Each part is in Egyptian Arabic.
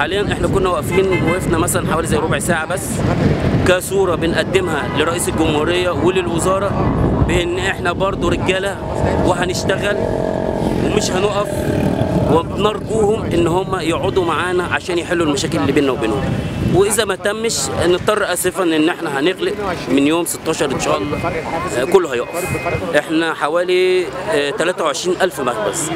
حاليا احنا كنا واقفين وقفنا مثلا حوالي زي ربع ساعه بس كصوره بنقدمها لرئيس الجمهوريه وللوزاره بان احنا برضو رجاله وهنشتغل ومش هنقف وبنرجوهم ان هم يقعدوا معانا عشان يحلوا المشاكل اللي بيننا وبينهم واذا ما تمش نضطر اسفا ان احنا هنغلق من يوم 16 ان شاء الله آه، كله هيقف احنا حوالي آه، 23000 مخبز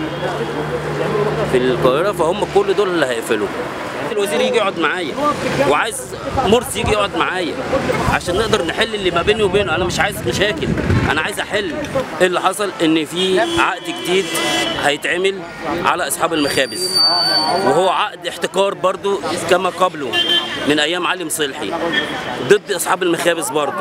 في القاهره فهم كل دول اللي هيقفلوا الوزير يجي يقعد معايا وعايز مرسي يجي يقعد معايا عشان نقدر نحل اللي ما بيني وبينه انا مش عايز مشاكل انا عايز احل ايه اللي حصل ان في عقد جديد هيتعمل على اصحاب المخابز وهو عقد احتكار برضو كما قبله من ايام علي مصلحي ضد اصحاب المخابز برضو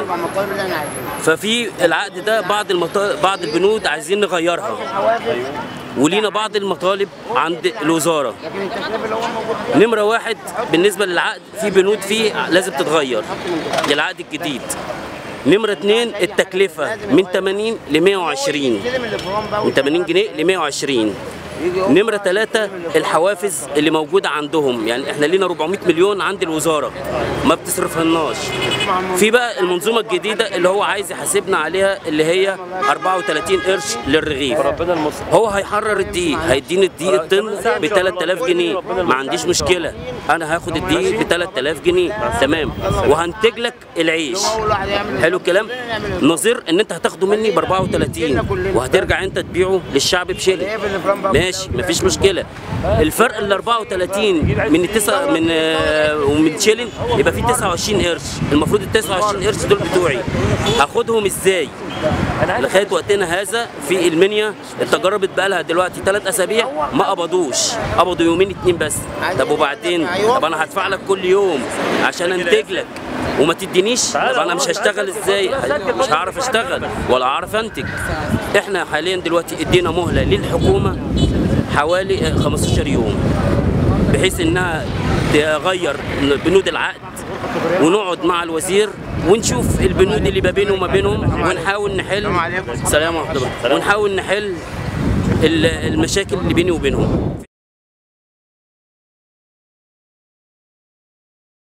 ففي العقد ده بعض المطا... بعض البنود عايزين نغيرها ولينا بعض المطالب عند الوزاره نمرة واحد بالنسبة للعقد في بنود فيه لازم تتغير ده العقد الجديد نمرة اتنين التكلفة من 80 ل 120 من 80 جنيه ل 120 نمرة ثلاثة الحوافز اللي موجودة عندهم يعني احنا لينا 400 مليون عند الوزارة ما بتصرفهالناش في بقى المنظومة الجديدة اللي هو عايز يحاسبنا عليها اللي هي 34 قرش للرغيف هو هيحرر الدقيق هيديني الدقيق الطن ب 3000 جنيه ما عنديش مشكلة انا هاخد الدقيق ب 3000 جنيه تمام وهنتج لك العيش حلو الكلام نظير ان انت هتاخده مني ب 34 وهترجع انت تبيعه للشعب بشيلي ماشي مفيش مشكله الفرق ال 34 من التسع من آه، ومن شيلين يبقى في 29 قرش المفروض ال 29 قرش دول بتوعي هاخدهم ازاي لغايه وقتنا هذا في المنيا التجارب بقى لها دلوقتي ثلاث اسابيع ما قبضوش قبضوا يومين اتنين بس طب وبعدين طب انا هدفع لك كل يوم عشان انتج لك وما تدينيش طب انا مش هشتغل ازاي مش هعرف اشتغل ولا هعرف انتج احنا حاليا دلوقتي ادينا مهله للحكومه حوالي آه، 15 يوم بحيث انها تغير بنود العقد ونقعد مع الوزير ونشوف البنود اللي ما بينه وما بينهم ونحاول نحل سلام ورحمه الله ونحاول نحل ال- المشاكل اللي بيني وبينهم